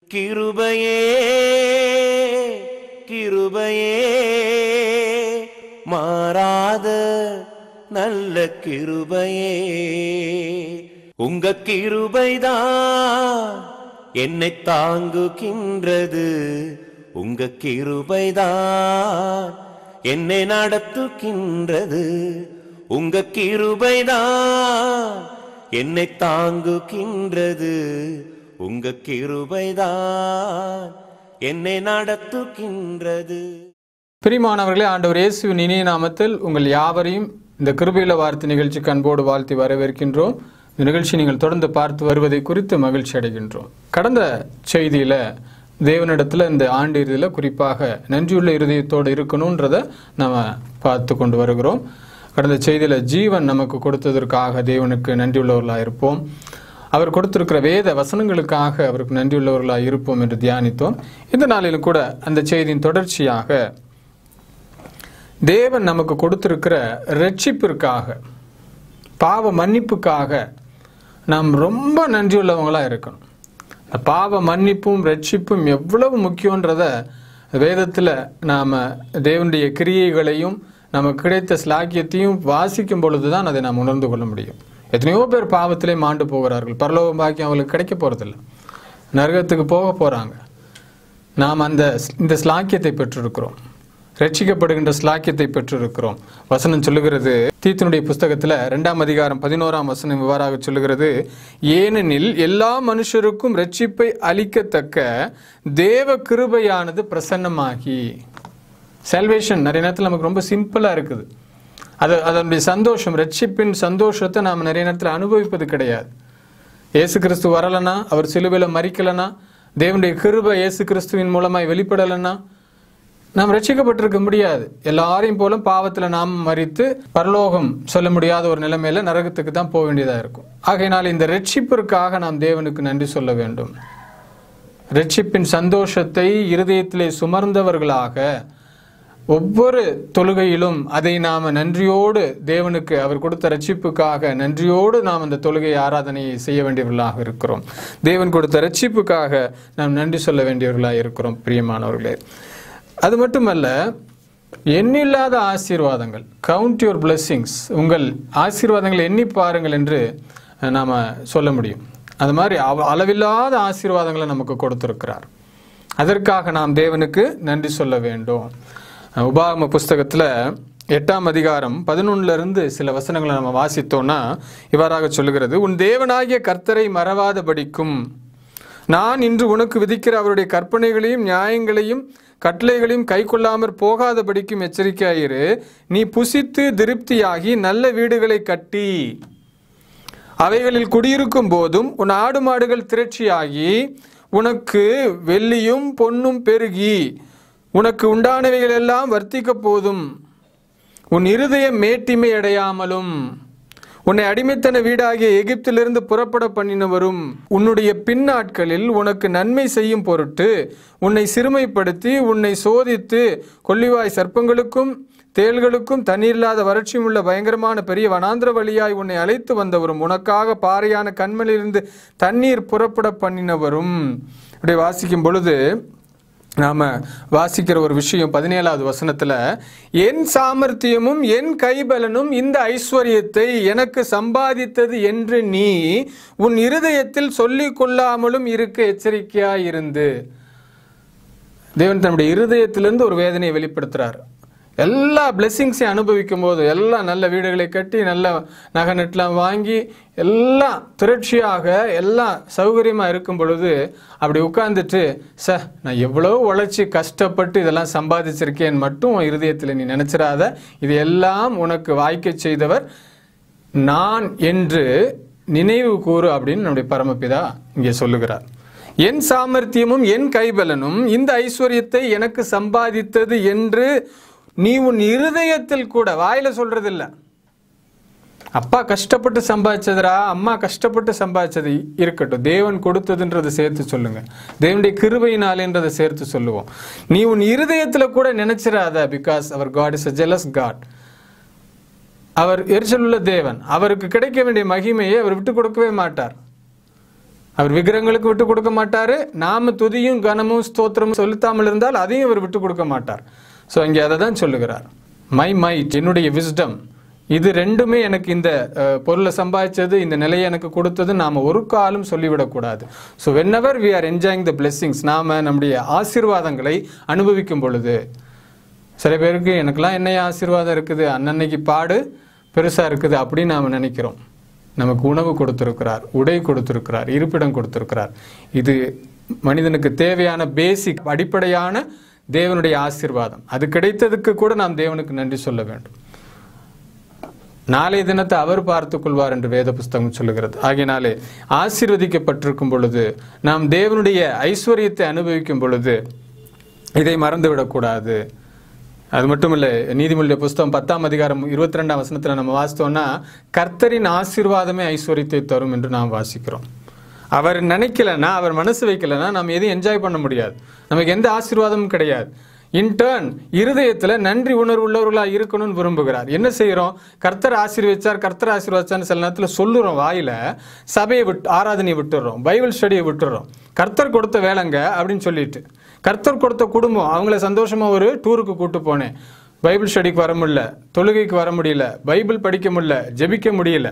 கிருபையே கிருபையே மாறாத நல்ல கிருபையே உங்க கிருபைதான் என்னை தாங்குகின்றது உங்க கிருபைதான் என்னை நடத்துகின்றது உங்க கிருபைதான் என்னை தாங்குகின்றது உங்க கிருபைதான் என்னை நடத்துகின்றது பிரிமானவர்களே ஆண்டவர் இயேசுவின் இனிய நாமத்தில் உங்கள் யாவரையும் இந்த கிருபையில வார்த்தை நிகழ்ச்சிக்கு அன்போடு வாழ்த்தி வரவேற்கின்றோம் இந்த நிகழ்ச்சி நீங்கள் தொடர்ந்து பார்த்து வருவதை குறித்து மகிழ்ச்சி அடைகின்றோம் கடந்த செய்தியில தேவனிடத்துல இந்த ஆண்டு இறுதியில் குறிப்பாக நன்றியுள்ள இருதயத்தோடு இருக்கணுன்றதை நம்ம பார்த்து கொண்டு வருகிறோம் கடந்த செய்தியில ஜீவன் நமக்கு கொடுத்ததற்காக தேவனுக்கு நன்றியுள்ளவர்களாக இருப்போம் அவர் கொடுத்திருக்கிற வேத வசனங்களுக்காக அவருக்கு நன்றியுள்ளவர்களாக இருப்போம் என்று தியானித்தோம் இந்த நாளிலும் கூட அந்த செய்தியின் தொடர்ச்சியாக தேவன் நமக்கு கொடுத்திருக்கிற ரட்சிப்பிற்காக பாவ மன்னிப்புக்காக நாம் ரொம்ப நன்றியுள்ளவங்களா இருக்கணும் இந்த பாவ மன்னிப்பும் ரட்சிப்பும் எவ்வளவு முக்கியன்றத வேதத்தில் நாம் தேவனுடைய கிரியைகளையும் நமக்கு கிடைத்த ஸ்லாக்கியத்தையும் வாசிக்கும் பொழுது தான் அதை நாம் உணர்ந்து கொள்ள முடியும் எத்தனையோ பேர் பாவத்திலே மாண்டு போகிறார்கள் பரலோக பாக்கியம் அவங்களுக்கு கிடைக்க போகிறதில்ல நரகத்துக்கு போக போகிறாங்க நாம் அந்த இந்த ஸ்லாக்கியத்தை பெற்றிருக்கிறோம் ரட்சிக்கப்படுகின்ற ஸ்லாக்கியத்தை பெற்றிருக்கிறோம் வசனம் சொல்லுகிறது தீத்தினுடைய புஸ்தகத்தில் ரெண்டாம் அதிகாரம் பதினோராம் வசனம் இவ்வாறாக சொல்லுகிறது ஏனெனில் எல்லா மனுஷருக்கும் ரட்சிப்பை அளிக்கத்தக்க தேவ கிருபையானது பிரசன்னமாகி செல்வேஷன் நிறைய நேரத்தில் நமக்கு ரொம்ப சிம்பிளாக இருக்குது அது அதனுடைய சந்தோஷம் ரட்சிப்பின் சந்தோஷத்தை நாம் நிறைய நேரத்தில் அனுபவிப்பது கிடையாது இயேசு கிறிஸ்து வரலனா அவர் சிலுவையில் மறிக்கலனா தேவனுடைய கிருபை இயேசு கிறிஸ்துவின் மூலமாய் வெளிப்படலைன்னா நாம் ரட்சிக்கப்பட்டிருக்க முடியாது எல்லாரையும் போல பாவத்தில் நாம் மறித்து பரலோகம் சொல்ல முடியாத ஒரு நிலைமையில நரகத்துக்கு தான் போக வேண்டியதாக இருக்கும் ஆகையினால் இந்த ரட்சிப்பிற்காக நாம் தேவனுக்கு நன்றி சொல்ல வேண்டும் ரட்சிப்பின் சந்தோஷத்தை இருதயத்திலே சுமர்ந்தவர்களாக ஒவ்வொரு தொழுகையிலும் அதை நாம் நன்றியோடு தேவனுக்கு அவர் கொடுத்த ரட்சிப்புக்காக நன்றியோடு நாம் அந்த தொழுகை ஆராதனையை செய்ய வேண்டியவர்களாக இருக்கிறோம் தேவன் கொடுத்த ரட்சிப்புக்காக நாம் நன்றி சொல்ல வேண்டியவர்களாக இருக்கிறோம் பிரியமானவர்களே அது மட்டுமல்ல எண்ணில்லாத ஆசீர்வாதங்கள் கவுண்ட் யுவர் பிளெஸ்ஸிங்ஸ் உங்கள் ஆசீர்வாதங்களை எண்ணி பாருங்கள் என்று நாம் சொல்ல முடியும் அது மாதிரி அவ அளவில்லாத ஆசீர்வாதங்களை நமக்கு கொடுத்திருக்கிறார் அதற்காக நாம் தேவனுக்கு நன்றி சொல்ல வேண்டும் உபாகம புஸ்தகத்தில் எட்டாம் அதிகாரம் பதினொன்னுல இருந்து சில வசனங்களை நம்ம வாசித்தோம்னா இவ்வாறாக சொல்லுகிறது உன் தேவனாகிய கர்த்தரை மறவாதபடிக்கும் நான் இன்று உனக்கு விதிக்கிற அவருடைய கற்பனைகளையும் நியாயங்களையும் கட்டளைகளையும் கை கொள்ளாமற் போகாதபடிக்கும் எச்சரிக்கையாயிரு நீ புசித்து திருப்தியாகி நல்ல வீடுகளை கட்டி அவைகளில் குடியிருக்கும் போதும் உன் ஆடு மாடுகள் திரட்சியாகி உனக்கு வெள்ளியும் பொன்னும் பெருகி உனக்கு உண்டானவைகள் எல்லாம் வர்த்திக்க போதும் உன் இருதயம் மேட்டிமை அடையாமலும் உன்னை அடிமைத்தன வீடாகிய எகிப்திலிருந்து புறப்பட பண்ணினவரும் உன்னுடைய பின்னாட்களில் உனக்கு நன்மை செய்யும் பொருட்டு உன்னை சிறுமைப்படுத்தி உன்னை சோதித்து கொள்ளிவாய் சர்ப்பங்களுக்கும் தேள்களுக்கும் தண்ணீர் இல்லாத வறட்சியும் உள்ள பயங்கரமான பெரிய வனாந்திர வழியாய் உன்னை அழைத்து வந்தவரும் உனக்காக பாறையான கண்மலிலிருந்து தண்ணீர் புறப்பட பண்ணினவரும் இப்படி வாசிக்கும் பொழுது நாம வாசிக்கிற ஒரு விஷயம் பதினேழாவது வசனத்துல என் சாமர்த்தியமும் என் கைபலனும் இந்த ஐஸ்வர்யத்தை எனக்கு சம்பாதித்தது என்று நீ உன் இருதயத்தில் சொல்லிக் கொள்ளாமலும் இருக்க எச்சரிக்கையாயிருந்து தேவன் தன்னுடைய இருதயத்திலிருந்து ஒரு வேதனையை வெளிப்படுத்துறார் எல்லா பிளெஸ்ஸிங்ஸையும் அனுபவிக்கும் போது எல்லாம் நல்ல வீடுகளை கட்டி நல்ல நகை நெட்லாம் வாங்கி எல்லாம் திரட்சியாக எல்லாம் சௌகரியமாக இருக்கும் பொழுது அப்படி உட்கார்ந்துட்டு ச நான் எவ்வளோ உழைச்சி கஷ்டப்பட்டு இதெல்லாம் சம்பாதிச்சிருக்கேன் மட்டும் உன் இருதயத்தில் நீ நினச்சிடாத இது எல்லாம் உனக்கு வாய்க்க செய்தவர் நான் என்று நினைவு கூறு அப்படின்னு நம்முடைய பரமபிதா இங்கே சொல்லுகிறார் என் சாமர்த்தியமும் என் கைபலனும் இந்த ஐஸ்வர்யத்தை எனக்கு சம்பாதித்தது என்று நீ உன் இருதயத்தில் கூட வாயில சொல்றது இல்ல அப்பா கஷ்டப்பட்டு சம்பாதிச்சதுரா அம்மா கஷ்டப்பட்டு சம்பாதிச்சது இருக்கட்டும் தேவன் கொடுத்ததுன்றதை சேர்த்து சொல்லுங்க தேவனுடைய கிருபையினாலேன்றதை சேர்த்து சொல்லுவோம் நீ உன் இருதயத்துல கூட நினைச்சிடாத because our God is a jealous God அவர் எரிச்சல் உள்ள தேவன் அவருக்கு கிடைக்க வேண்டிய மகிமையை அவர் விட்டு கொடுக்கவே மாட்டார் அவர் விக்கிரகங்களுக்கு விட்டு கொடுக்க மாட்டாரு நாம துதியும் கனமும் ஸ்தோத்திரமும் செலுத்தாமல் இருந்தால் அதையும் அவர் விட்டு கொடுக்க மாட்டார் ஸோ இங்கே அதை தான் சொல்லுகிறார் மை மைட் என்னுடைய விஸ்டம் இது ரெண்டுமே எனக்கு இந்த அஹ், பொருளை சம்பாதிச்சது இந்த நிலையை எனக்கு கொடுத்தது நாம ஒரு காலம் சொல்லிவிடக்கூடாது so whenever we are enjoying the blessings நாம நம்முடைய ஆசீர்வாதங்களை அனுபவிக்கும் பொழுது சில பேருக்கு எனக்கெல்லாம் என்ன ஆசீர்வாதம் இருக்குது அன்னன்னைக்கு பாடு பெருசா இருக்குது அப்படின்னு நாம நினைக்கிறோம் நமக்கு உணவு கொடுத்திருக்கிறார் உடை கொடுத்திருக்கிறார் இருப்பிடம் கொடுத்திருக்கிறார் இது மனிதனுக்கு தேவையான பேசிக் அடிப்படையான தேவனுடைய ஆசீர்வாதம் அது கிடைத்ததுக்கு கூட நாம் தேவனுக்கு நன்றி சொல்ல வேண்டும் நாளைய தினத்தை அவர் பார்த்துக் கொள்வார் என்று வேத புஸ்தகம் சொல்லுகிறது ஆகையினாலே ஆசீர்வதிக்கப்பட்டிருக்கும் பொழுது நாம் தேவனுடைய ஐஸ்வர்யத்தை அனுபவிக்கும் பொழுது இதை மறந்துவிடக்கூடாது அது மட்டும் இல்லை நீதிமொழிய புஸ்தகம் பத்தாம் அதிகாரம் இருபத்தி ரெண்டாம் வசனத்தில் நம்ம வாசித்தோம்னா கர்த்தரின் ஆசீர்வாதமே ஐஸ்வர்யத்தை தரும் என்று நாம் வாசிக்கிறோம் அவர் நினைக்கலன்னா அவர் மனசு வைக்கலன்னா நம்ம எதையும் என்ஜாய் பண்ண முடியாது நமக்கு எந்த ஆசீர்வாதமும் கிடையாது இன்டர்ன் இருதயத்துல நன்றி உணர்வு உள்ளவர்களா இருக்கணும்னு விரும்புகிறார் என்ன செய்யறோம் கர்த்தர் ஆசீர்வதிச்சார் கர்த்தர் ஆசீர்வதிச்சார்னு சில நேரத்துல சொல்லுறோம் வாயில சபையை விட்டு ஆராதனையை விட்டுறோம் பைபிள் ஸ்டடியை விட்டுறோம் கர்த்தர் கொடுத்த வேலைங்க அப்படின்னு சொல்லிட்டு கர்த்தர் கொடுத்த குடும்பம் அவங்கள சந்தோஷமா ஒரு டூருக்கு கூட்டு போனேன் பைபிள் ஸ்டடிக்கு வர முடியல தொழுகைக்கு வர முடியல பைபிள் படிக்க முடியல ஜெபிக்க முடியல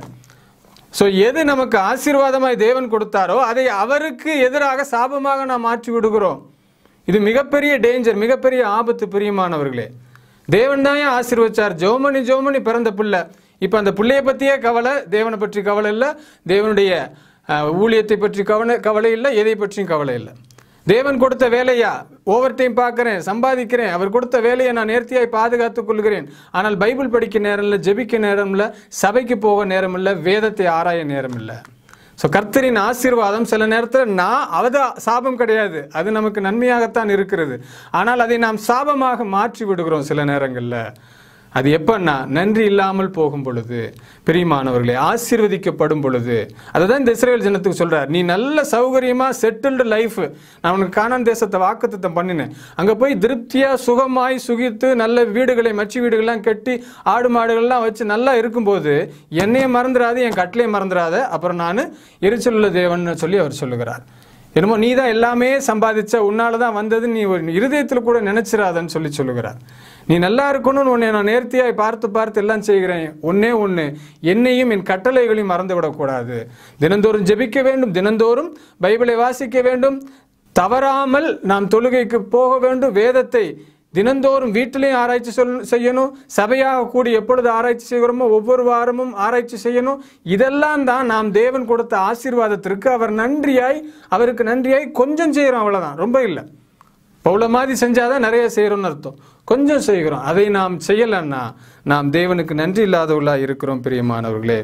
ஸோ எது நமக்கு ஆசீர்வாதமாய் தேவன் கொடுத்தாரோ அதை அவருக்கு எதிராக சாபமாக நாம் மாற்றி விடுகிறோம் இது மிகப்பெரிய டேஞ்சர் மிகப்பெரிய ஆபத்து பிரியமானவர்களே தேவன் தான் ஏன் ஆசீர்வச்சார் ஜோமணி ஜோமணி பிறந்த பிள்ளை இப்போ அந்த பிள்ளைய பற்றியே கவலை தேவனை பற்றி கவலை இல்லை தேவனுடைய அஹ், ஊழியத்தை பற்றி கவலை கவலை இல்லை எதை பற்றியும் கவலை இல்லை தேவன் கொடுத்த வேலையா ஓவர் டைம் பார்க்குறேன் சம்பாதிக்கிறேன் அவர் கொடுத்த வேலையை நான் நேர்த்தியாய் பாதுகாத்துக் கொள்கிறேன் ஆனால் பைபிள் படிக்க நேரம் இல்லை ஜெபிக்க நேரம் இல்லை சபைக்கு போக நேரம் இல்லை வேதத்தை ஆராய நேரம் இல்லை ஸோ கர்த்தரின் ஆசீர்வாதம் சில நேரத்தில் நான் அவத சாபம் கிடையாது அது நமக்கு நன்மையாகத்தான் இருக்கிறது ஆனால் அதை நாம் சாபமாக மாற்றி விடுகிறோம் சில நேரங்களில் அது எப்பன்னா நன்றி இல்லாமல் போகும் பொழுது பிரியமானவர்களே ஆசீர்வதிக்கப்படும் பொழுது அதுதான் இந்த இஸ்ரேல் ஜனத்துக்கு சொல்றார் நீ நல்ல சௌகரியமா செட்டில்டு லைஃப் நான் உனக்கு கானான் தேசத்தை வாக்குத்தத்தம் பண்ணினேன் அங்க போய் திருப்தியா சுகமாய் சுகித்து நல்ல வீடுகளை மச்சி வீடுகள்லாம் கட்டி ஆடு மாடுகள்லாம் வச்சு நல்லா இருக்கும்போது என்னைய மறந்துடாது என் கட்டளையை மறந்துடாத அப்புறம் நான் எரிச்சல் உள்ள தேவன் சொல்லி அவர் சொல்லுகிறார் என்னமோ நீ தான் எல்லாமே சம்பாதிச்ச உன்னால தான் வந்தது நீ ஒரு இருதயத்தில் கூட நினைச்சிராதன்னு சொல்லி சொல்லுகிறார் நீ நல்லா இருக்கணும்னு உன்னை நான் நேர்த்தியாய் பார்த்து பார்த்து எல்லாம் செய்கிறேன் ஒன்னே ஒன்று என்னையும் என் கட்டளைகளையும் மறந்து விடக்கூடாது தினந்தோறும் ஜெபிக்க வேண்டும் தினந்தோறும் பைபிளை வாசிக்க வேண்டும் தவறாமல் நாம் தொழுகைக்கு போக வேண்டும் வேதத்தை தினந்தோறும் வீட்டிலையும் ஆராய்ச்சி சொல் செய்யணும் சபையாக கூடி எப்பொழுது ஆராய்ச்சி செய்கிறோமோ ஒவ்வொரு வாரமும் ஆராய்ச்சி செய்யணும் இதெல்லாம் தான் நாம் தேவன் கொடுத்த ஆசீர்வாதத்திற்கு அவர் நன்றியாய் அவருக்கு நன்றியாய் கொஞ்சம் செய்கிறோம் அவ்வளவுதான் ரொம்ப இல்லை பவுல மாதிரி செஞ்சாதான் நிறைய செய்கிறோம்னு அர்த்தம் கொஞ்சம் செய்கிறோம் அதை நாம் செய்யலைன்னா நாம் தேவனுக்கு நன்றி இல்லாதவர்களா இருக்கிறோம் பிரியமானவர்களே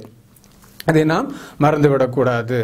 அதை நாம் மறந்து விடக்கூடாது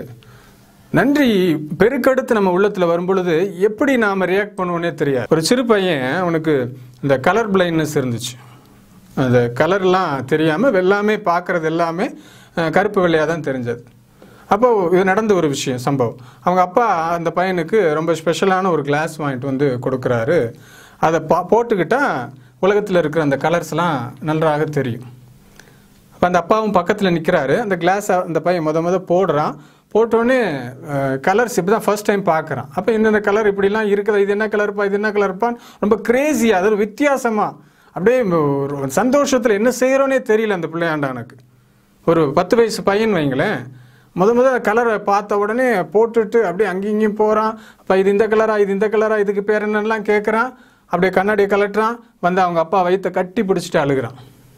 நன்றி பெருக்கெடுத்து நம்ம உள்ளத்துல வரும் பொழுது எப்படி நாம ரியாக்ட் பண்ணுவோனே தெரியாது ஒரு சிறு பையன் அவனுக்கு இந்த கலர் பிளைண்ட்னஸ் இருந்துச்சு அந்த கலர்லாம் தெரியாம எல்லாமே பார்க்கறது எல்லாமே அஹ், கருப்பு வெள்ளையாக தான் தெரிஞ்சது அப்போ இது நடந்த ஒரு விஷயம் சம்பவம் அவங்க அப்பா அந்த பையனுக்கு ரொம்ப ஸ்பெஷலான ஒரு கிளாஸ் வாங்கிட்டு வந்து கொடுக்குறாரு அதை பா போட்டுக்கிட்டா உலகத்தில் இருக்கிற அந்த கலர்ஸ்லாம் நன்றாக தெரியும் அப்போ அந்த அப்பாவும் பக்கத்தில் நிற்கிறாரு அந்த கிளாஸ் அந்த பையன் முத முத போடுறான் போட்டோடனே கலர்ஸ் இப்போ தான் ஃபர்ஸ்ட் டைம் பார்க்குறான் அப்போ என்னென்ன கலர் இப்படிலாம் இருக்குது இது என்ன கலர்ப்பா இது என்ன கலர்ப்பான்னு ரொம்ப கிரேசியாக அது ஒரு வித்தியாசமாக அப்படியே ஒரு சந்தோஷத்தில் என்ன செய்கிறோன்னே தெரியல அந்த பிள்ளையாண்டானுக்கு ஒரு பத்து வயசு பையன் வைங்களேன் முத முத கலரை பார்த்த உடனே போட்டுட்டு அப்படியே அங்கேயும் இங்கேயும் போகிறான் அப்போ இது இந்த கலரா இது இந்த கலரா இதுக்கு பேர் என்னெல்லாம் கேட்குறான் அப்படியே கண்ணாடியை கலட்டுறான் வந்து அவங்க அப்பா வயித்தை கட்டி பிடிச்சிட்டு அழுகுறான்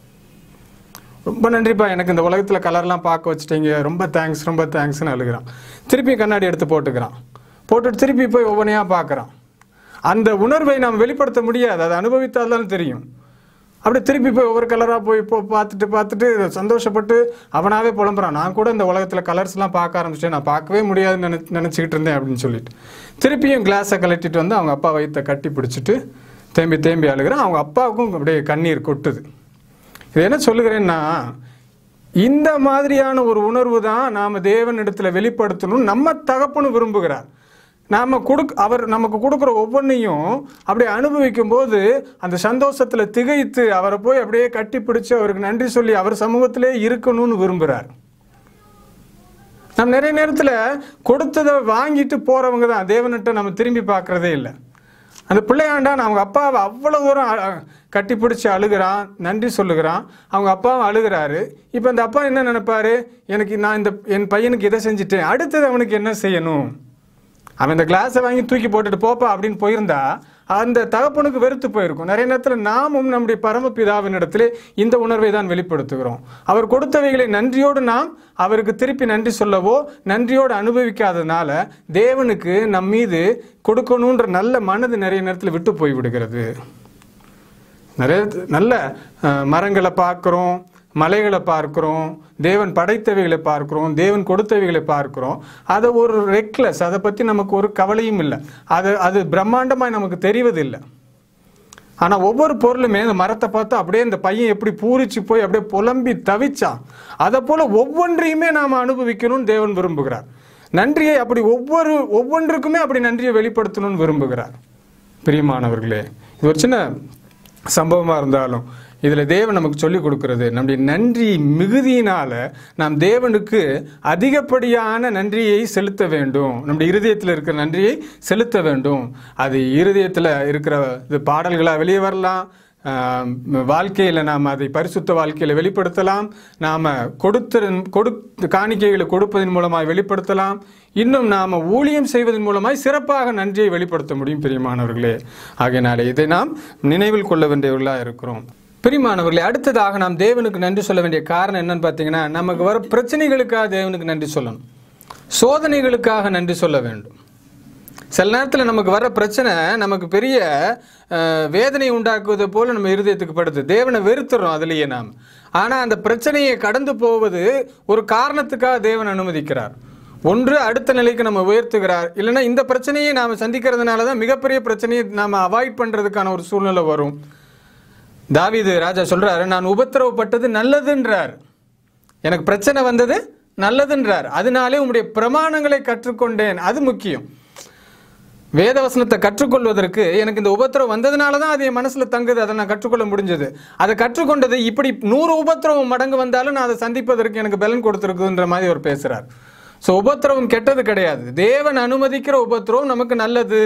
ரொம்ப நன்றிப்பா எனக்கு இந்த உலகத்தில் கலர்லாம் பார்க்க வச்சுட்டீங்க ரொம்ப தேங்க்ஸ் ரொம்ப தேங்க்ஸ்னு அழுகிறான் திருப்பி கண்ணாடி எடுத்து போட்டுக்கிறான் போட்டுட்டு திருப்பி போய் ஒவ்வொன்றையாக பார்க்குறான் அந்த உணர்வை நாம் வெளிப்படுத்த முடியாது அதை அனுபவித்தால் தான் தெரியும் அப்படியே திருப்பி போய் ஒவ்வொரு கலராக போய் இப்போ பார்த்துட்டு பார்த்துட்டு சந்தோஷப்பட்டு அவனாவே புலம்புறான் நான் கூட இந்த உலகத்தில் கலர்ஸ்லாம் பார்க்க ஆரம்பிச்சிட்டேன் நான் பார்க்கவே முடியாதுன்னு நினை நினச்சிக்கிட்டு இருந்தேன் அப்படின்னு சொல்லிட்டு திருப்பியும் கிளாஸை கலட்டிட்டு வந்து அவங்க அப்பா வயித்தை கட்டி பிடிச்சிட்டு தேம்பி தேம்பி அழுகிறான் அவங்க அப்பாவுக்கும் அப்படியே கண்ணீர் கொட்டுது இது என்ன சொல்லுகிறேன்னா இந்த மாதிரியான ஒரு உணர்வு தான் நாம தேவனிடத்துல வெளிப்படுத்தணும் நம்ம தகப்பனு விரும்புகிறார் நாம கொடுக்க அவர் நமக்கு கொடுக்குற ஒவ்வொன்றையும் அப்படியே அனுபவிக்கும் போது அந்த சந்தோஷத்துல திகைத்து அவரை போய் அப்படியே கட்டி பிடிச்சு அவருக்கு நன்றி சொல்லி அவர் சமூகத்திலே இருக்கணும்னு விரும்புகிறார் நம்ம நிறைய நேரத்தில் கொடுத்ததை வாங்கிட்டு போகிறவங்க தான் தேவன்கிட்ட நம்ம திரும்பி பார்க்குறதே இல்லை அந்த பிள்ளையாண்டான் அவங்க அப்பாவை அவ்வளோ தூரம் அ- அ- கட்டிப்பிடிச்சு அழுகிறான் நன்றி சொல்லுகிறான் அவங்க அப்பாவும் அழுகிறாரு இப்போ அந்த அப்பா என்ன நினைப்பாரு எனக்கு நான் இந்த என் பையனுக்கு இதை செஞ்சுட்டேன் அடுத்தது அவனுக்கு என்ன செய்யணும் அவன் இந்த கிளாஸை வாங்கி தூக்கி போட்டுட்டு போப்பா அப்படின்னு போயிருந்தா அந்த தகப்பனுக்கு வெறுத்து போயிருக்கும் நிறைய நேரத்தில் நாமும் நம்முடைய பரமபிதாவின் இடத்திலே இந்த உணர்வை தான் வெளிப்படுத்துகிறோம் அவர் கொடுத்தவைகளை நன்றியோடு நாம் அவருக்கு திருப்பி நன்றி சொல்லவோ நன்றியோடு அனுபவிக்காததுனால தேவனுக்கு நம் மீது கொடுக்கணுன்ற நல்ல மனது நிறைய நேரத்தில் விட்டு போய் விடுகிறது நிறைய நல்ல அஹ், மரங்களை பார்க்குறோம் மலைகளை பார்க்குறோம் தேவன் படைத்தவைகளை பார்க்குறோம் தேவன் கொடுத்தவைகளை பார்க்குறோம் அதை ஒரு ரெக்லெஸ் அதை பற்றி நமக்கு ஒரு கவலையும் இல்லை அது அது பிரம்மாண்டமாக நமக்கு தெரிவதில்லை ஆனால் ஒவ்வொரு பொருளுமே இந்த மரத்தை பார்த்து அப்படியே இந்த பையன் எப்படி பூரிச்சு போய் அப்படியே புலம்பி தவிச்சான் அதை போல ஒவ்வொன்றையுமே நாம் அனுபவிக்கணும்னு தேவன் விரும்புகிறார் நன்றியை அப்படி ஒவ்வொரு ஒவ்வொன்றுக்குமே அப்படி நன்றியை வெளிப்படுத்தணும்னு விரும்புகிறார் பிரியமானவர்களே இது ஒரு சின்ன சம்பவமாக இருந்தாலும் இதில் தேவன் நமக்கு சொல்லிக் கொடுக்கிறது நம்முடைய நன்றி மிகுதியினால நாம் தேவனுக்கு அதிகப்படியான நன்றியை செலுத்த வேண்டும் நம்முடைய இருதயத்தில் இருக்கிற நன்றியை செலுத்த வேண்டும் அது இருதயத்தில் இருக்கிற இது பாடல்களாக வெளியே வரலாம் ஆஹ் வாழ்க்கையில் நாம் அதை பரிசுத்த வாழ்க்கையில் வெளிப்படுத்தலாம் நாம் கொடுத்த கொடு காணிக்கைகளை கொடுப்பதன் மூலமாக வெளிப்படுத்தலாம் இன்னும் நாம் ஊழியம் செய்வதன் மூலமாய் சிறப்பாக நன்றியை வெளிப்படுத்த முடியும் பிரியமானவர்களே ஆகையினாலே இதை நாம் நினைவில் கொள்ள வேண்டியவர்களாக இருக்கிறோம் பிரியமானவர்களே அடுத்ததாக நாம் தேவனுக்கு நன்றி சொல்ல வேண்டிய காரணம் என்னன்னு பார்த்தீங்கன்னா நமக்கு வர பிரச்சனைகளுக்காக தேவனுக்கு நன்றி சொல்லணும் சோதனைகளுக்காக நன்றி சொல்ல வேண்டும் சில நேரத்தில் நமக்கு வர பிரச்சனை நமக்கு பெரிய அஹ், வேதனை உண்டாக்குவது போல நம்ம இருதயத்துக்கு படுது தேவனை வெறுத்துறோம் அதுலேயே நாம் ஆனால் அந்த பிரச்சனையை கடந்து போவது ஒரு காரணத்துக்காக தேவன் அனுமதிக்கிறார் ஒன்று அடுத்த நிலைக்கு நம்ம உயர்த்துகிறார் இல்லைன்னா இந்த பிரச்சனையை நாம் சந்திக்கிறதுனால தான் மிகப்பெரிய பிரச்சனையை நாம் அவாய்ட் பண்ணுறதுக்கான ஒரு சூழ்நிலை வரும் தாவீது ராஜா சொல்றாரு நான் உபத்திரவப்பட்டது நல்லதுன்றார் எனக்கு பிரச்சனை வந்தது நல்லதுன்றார் அதனாலே உம்முடைய பிரமாணங்களை கற்றுக்கொண்டேன் அது முக்கியம் வேதவசனத்தை கற்றுக்கொள்வதற்கு எனக்கு இந்த உபத்திரவம் வந்ததுனால தான் அது என் மனசில் தங்குது அதை நான் கற்றுக்கொள்ள முடிஞ்சது அதை கற்றுக்கொண்டது இப்படி நூறு உபத்திரவம் மடங்கு வந்தாலும் நான் அதை சந்திப்பதற்கு எனக்கு பலன் கொடுத்துருக்குன்ற மாதிரி அவர் பேசுகிறார் ஸோ உபத்திரவம் கெட்டது கிடையாது தேவன் அனுமதிக்கிற உபத்திரவம் நமக்கு நல்லது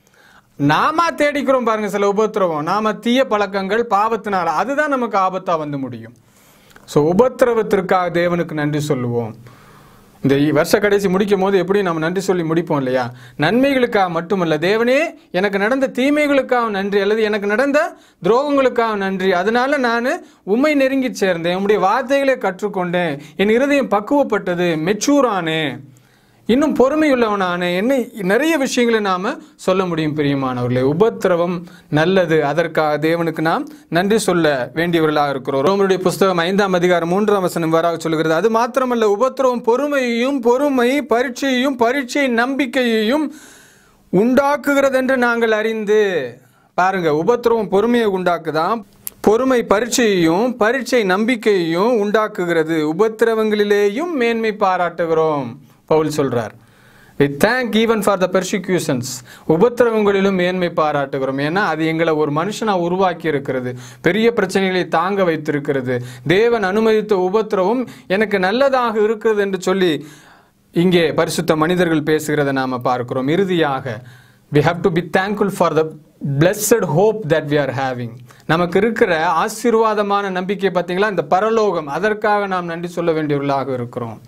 நாம தேடிக்கிறோம் பாருங்க சில உபத்திரவம் நாம தீய பழக்கங்கள் பாவத்தினால அதுதான் நமக்கு ஆபத்தா வந்து முடியும் ஸோ உபத்திரவத்திற்காக தேவனுக்கு நன்றி சொல்லுவோம் இந்த வருஷ கடைசி முடிக்கும் போது எப்படி நம்ம நன்றி சொல்லி முடிப்போம் இல்லையா நன்மைகளுக்காக மட்டுமல்ல தேவனே எனக்கு நடந்த தீமைகளுக்காக நன்றி அல்லது எனக்கு நடந்த துரோகங்களுக்காக நன்றி அதனால நான் உண்மை நெருங்கி சேர்ந்தேன் உம்முடைய வார்த்தைகளை கற்றுக்கொண்டேன் என் இருதயம் பக்குவப்பட்டது மெச்சூரானேன் இன்னும் பொறுமையுள்ளவனான என்ன நிறைய விஷயங்களை நாம சொல்ல முடியும் பிரியமானவர்களே உபத்திரவம் நல்லது அதற்காக தேவனுக்கு நாம் நன்றி சொல்ல வேண்டியவர்களாக இருக்கிறோம் ரோமருடைய புஸ்தகம் ஐந்தாம் அதிகாரம் மூன்றாம் வசனம் வராக சொல்கிறது அது மாத்திரமல்ல உபத்திரவம் பொறுமையையும் பொறுமை பரீட்சையையும் பரீட்சை நம்பிக்கையையும் உண்டாக்குகிறது என்று நாங்கள் அறிந்து பாருங்க உபத்திரவம் பொறுமையை உண்டாக்குதான் பொறுமை பரீட்சையையும் பரீட்சை நம்பிக்கையையும் உண்டாக்குகிறது உபத்திரவங்களிலேயும் மேன்மை பாராட்டுகிறோம் பவுல் சொல்றார் we thank even for the persecutions உபத்திரவங்களிலும் மேன்மை பாராட்டுகிறோம் ஏன்னா அது எங்களை ஒரு மனுஷனா உருவாக்கி இருக்கிறது பெரிய பிரச்சனைகளை தாங்க வைத்திருக்கிறது தேவன் அனுமதித்த உபத்திரவம் எனக்கு நல்லதாக இருக்கிறது என்று சொல்லி இங்கே பரிசுத்த மனிதர்கள் பேசுகிறதை நாம பார்க்கிறோம் இறுதியாக we have to be thankful for the blessed hope that we are having நமக்கு இருக்கிற ஆசீர்வாதமான நம்பிக்கை பார்த்தீங்களா இந்த பரலோகம் அதற்காக நாம் நன்றி சொல்ல வேண்டியவர்களாக இருக்கிறோம்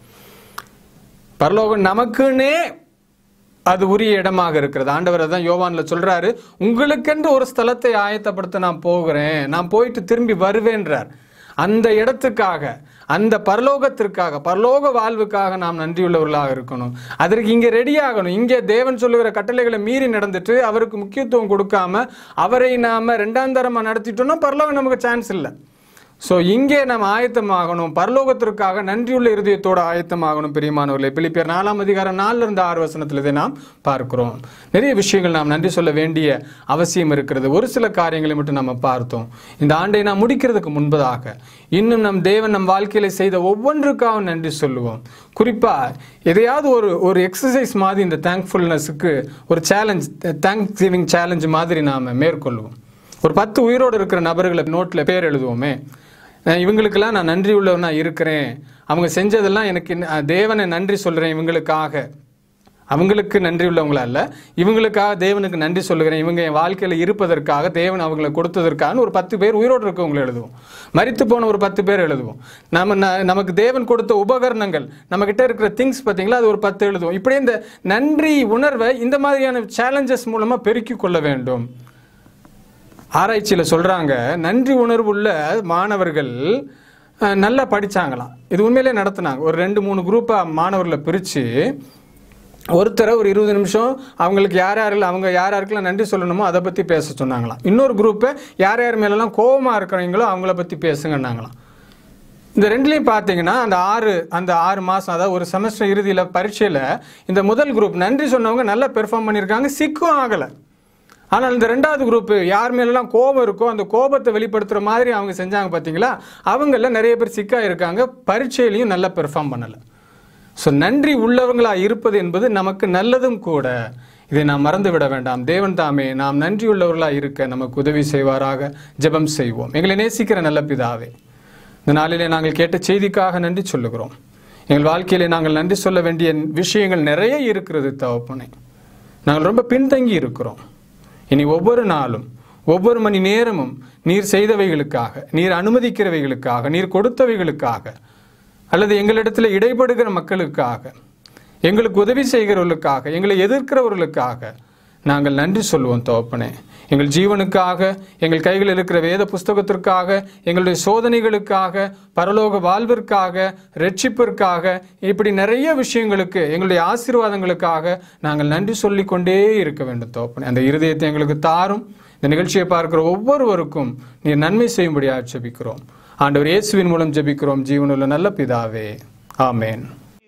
பரலோகம் நமக்குன்னே அது உரிய இடமாக இருக்கிறது ஆண்டவர் தான் யோவான்ல சொல்றாரு உங்களுக்கென்று ஒரு ஸ்தலத்தை ஆயத்தப்படுத்த நான் போகிறேன் நான் போயிட்டு திரும்பி வருவேன்றார் அந்த இடத்துக்காக அந்த பரலோகத்திற்காக பரலோக வாழ்வுக்காக நாம் நன்றியுள்ளவர்களாக இருக்கணும் அதற்கு இங்கே ரெடி ஆகணும் இங்கே தேவன் சொல்லுகிற கட்டளைகளை மீறி நடந்துட்டு அவருக்கு முக்கியத்துவம் கொடுக்காம அவரை நாம ரெண்டாம் தரமா நடத்திட்டோம்னா பரலோகம் நமக்கு சான்ஸ் இல்லை ஸோ இங்கே நாம் ஆயத்தமாகணும் பரலோகத்திற்காக நன்றியுள்ள இருதயத்தோடு ஆயத்தமாகணும் பிரியமானவர்களே பிலிப்பியர் நாலாம் அதிகாரம் நாலுல இருந்து ஆறு வசனத்தில் இதை நாம் பார்க்கிறோம் நிறைய விஷயங்கள் நாம் நன்றி சொல்ல வேண்டிய அவசியம் இருக்கிறது ஒரு சில காரியங்களை மட்டும் நம்ம பார்த்தோம் இந்த ஆண்டை நாம் முடிக்கிறதுக்கு முன்பதாக இன்னும் நம் தேவன் நம் வாழ்க்கையில செய்த ஒவ்வொன்றுக்காக நன்றி சொல்லுவோம் குறிப்பா எதையாவது ஒரு ஒரு எக்ஸசைஸ் மாதிரி இந்த தேங்க்ஃபுல்னஸுக்கு ஒரு சேலஞ்ச் தேங்க்ஸ் கிவிங் சேலஞ்ச் மாதிரி நாம் மேற்கொள்வோம் ஒரு பத்து உயிரோடு இருக்கிற நபர்களை நோட்டில் பேர் எழுதுவோமே நான் இவங்களுக்கெல்லாம் நான் நன்றி உள்ளவனா இருக்கிறேன் அவங்க செஞ்சதெல்லாம் எனக்கு இன்ன- அஹ் தேவனை நன்றி சொல்கிறேன் இவங்களுக்காக அவங்களுக்கு நன்றி உள்ளவங்களா அல்ல இவங்களுக்காக தேவனுக்கு நன்றி சொல்லுகிறேன் இவங்க என் வாழ்க்கையில் இருப்பதற்காக தேவன் அவங்களை கொடுத்ததற்காக ஒரு பத்து பேர் உயிரோடு இருக்கவங்களை எழுதுவோம் மரித்து போன ஒரு பத்து பேர் எழுதுவோம் நம்ம ந- நமக்கு தேவன் கொடுத்த உபகரணங்கள் நம்ம கிட்ட இருக்கிற திங்ஸ் பார்த்தீங்களா அது ஒரு பத்து எழுதுவோம் இப்படியே இந்த நன்றி உணர்வை இந்த மாதிரியான சேலஞ்சஸ் மூலமாக பெருக்கிக் கொள்ள வேண்டும் ஆராய்ச்சியில் சொல்கிறாங்க நன்றி உணர்வுள்ள மாணவர்கள் அஹ், நல்லா படிச்சாங்களாம் இது உண்மையிலே நடத்துனாங்க ஒரு ரெண்டு மூணு குரூப்பாக மாணவர்களை பிரித்து ஒருத்தரை ஒரு இருபது நிமிஷம் அவங்களுக்கு யார் யாரில் அவங்க யார் யாருக்கெல்லாம் நன்றி சொல்லணுமோ அதை பற்றி பேச சொன்னாங்களாம் இன்னொரு குரூப்பை யார் யார் மேலெல்லாம் கோபமாக இருக்கிறவங்களோ அவங்கள பற்றி பேசுங்கன்னாங்களாம் இந்த ரெண்டுலேயும் பார்த்தீங்கன்னா அந்த ஆறு அந்த ஆறு மாதம் அதாவது ஒரு செமஸ்டர் இறுதியில் பரீட்சையில் இந்த முதல் குரூப் நன்றி சொன்னவங்க நல்லா பெர்ஃபார்ம் பண்ணியிருக்காங்க சிக்கும் ஆகலை ஆனால் இந்த ரெண்டாவது குரூப் யார் மேலெல்லாம் கோபம் இருக்கோ அந்த கோபத்தை வெளிப்படுத்துகிற மாதிரி அவங்க செஞ்சாங்க பார்த்தீங்களா அவங்கள நிறைய பேர் சிக்கா இருக்காங்க பரீட்சையிலையும் நல்லா பெர்ஃபார்ம் பண்ணலை ஸோ நன்றி உள்ளவங்களா இருப்பது என்பது நமக்கு நல்லதும் கூட இதை நாம் மறந்து விட வேண்டாம் தேவன் தாமே நாம் நன்றி உள்ளவர்களா இருக்க நமக்கு உதவி செய்வாராக ஜெபம் செய்வோம் எங்களை நேசிக்கிற நல்ல பிதாவே இந்த நாளிலே நாங்கள் கேட்ட செய்திக்காக நன்றி சொல்லுகிறோம் எங்கள் வாழ்க்கையிலே நாங்கள் நன்றி சொல்ல வேண்டிய விஷயங்கள் நிறைய இருக்கிறது தகப்பனே நாங்கள் ரொம்ப பின்தங்கி இருக்கிறோம் இனி ஒவ்வொரு நாளும் ஒவ்வொரு மணி நேரமும் நீர் செய்தவைகளுக்காக நீர் அனுமதிக்கிறவைகளுக்காக நீர் கொடுத்தவைகளுக்காக அல்லது எங்களிடத்தில் இடைப்படுகிற மக்களுக்காக எங்களுக்கு உதவி செய்கிறவர்களுக்காக எங்களை எதிர்க்கிறவர்களுக்காக நாங்கள் நன்றி சொல்லுவோம் தோப்பனே எங்கள் ஜீவனுக்காக எங்கள் கைகளில் இருக்கிற வேத புஸ்தகத்திற்காக எங்களுடைய சோதனைகளுக்காக பரலோக வாழ்விற்காக ரட்சிப்பிற்காக இப்படி நிறைய விஷயங்களுக்கு எங்களுடைய ஆசீர்வாதங்களுக்காக நாங்கள் நன்றி சொல்லிக் கொண்டே இருக்க வேண்டும் தோப்பனே அந்த இருதயத்தை எங்களுக்கு தாரும் இந்த நிகழ்ச்சியை பார்க்கிற ஒவ்வொருவருக்கும் நீர் நன்மை செய்யும்படியாக ஜெபிக்கிறோம் ஆண்டவர் இயேசுவின் மூலம் ஜெபிக்கிறோம் ஜீவனுள்ள நல்ல பிதாவே ஆமேன்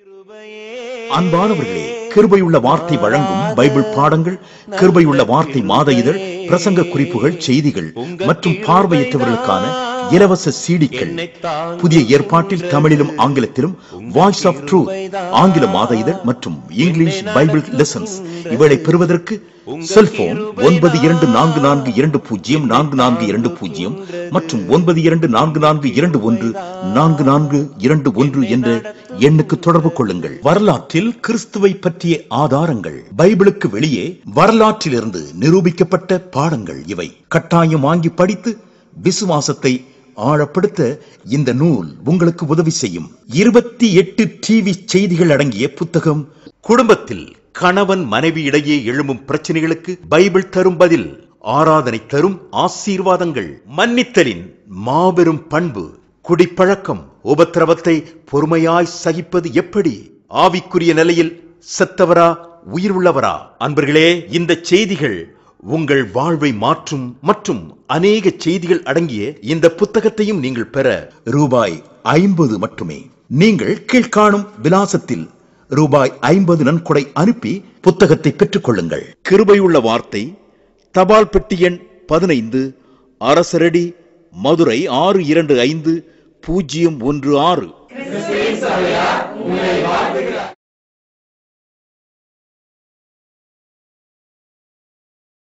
அன்பானவர்களே கிருபையுள்ள வார்த்தை வழங்கும் பைபிள் பாடங்கள் கிருபையுள்ள வார்த்தை மாத இதழ் பிரசங்க குறிப்புகள் செய்திகள் மற்றும் பார்வையற்றவர்களுக்கான இலவச சீடிக்கள் புதிய ஏற்பாட்டில் தமிழிலும் ஆங்கிலத்திலும் வாய்ஸ் ஆஃப் ட்ரூத் ஆங்கில மாத இதழ் மற்றும் இங்கிலீஷ் பைபிள் லெசன்ஸ் இவளை பெறுவதற்கு செல்போன் ஒன்பது இரண்டு நான்கு நான்கு இரண்டு பூஜ்ஜியம் நான்கு நான்கு இரண்டு பூஜ்ஜியம் மற்றும் ஒன்பது இரண்டு நான்கு நான்கு இரண்டு ஒன்று நான்கு நான்கு இரண்டு ஒன்று என்ற எண்ணுக்கு தொடர்பு கொள்ளுங்கள் வரலாற்றில் கிறிஸ்துவை பற்றிய ஆதாரங்கள் பைபிளுக்கு வெளியே வரலாற்றிலிருந்து நிரூபிக்கப்பட்ட பாடங்கள் இவை கட்டாயம் வாங்கி படித்து விசுவாசத்தை ஆழப்படுத்த இந்த நூல் உங்களுக்கு உதவி செய்யும் இருபத்தி எட்டு டிவி செய்திகள் அடங்கிய புத்தகம் குடும்பத்தில் கணவன் மனைவி இடையே எழும்பும் பிரச்சனைகளுக்கு பைபிள் தரும் பதில் ஆராதனை தரும் ஆசீர்வாதங்கள் மன்னித்தலின் மாபெரும் பண்பு குடிப்பழக்கம் உபத்திரவத்தை பொறுமையாய் சகிப்பது எப்படி ஆவிக்குரிய நிலையில் செத்தவரா உயிர் உள்ளவரா அன்பர்களே இந்த செய்திகள் உங்கள் வாழ்வை மாற்றும் மற்றும் அநேக செய்திகள் அடங்கிய இந்த புத்தகத்தையும் நீங்கள் பெற ரூபாய் ஐம்பது மட்டுமே நீங்கள் கீழ்காணும் விலாசத்தில் ரூபாய் ஐம்பது நன்கொடை அனுப்பி புத்தகத்தை பெற்றுக் கொள்ளுங்கள் கிருபையுள்ள வார்த்தை தபால் பெட்டி எண் பதினைந்து அரசரடி மதுரை ஆறு இரண்டு ஐந்து பூஜ்ஜியம் ஒன்று ஆறு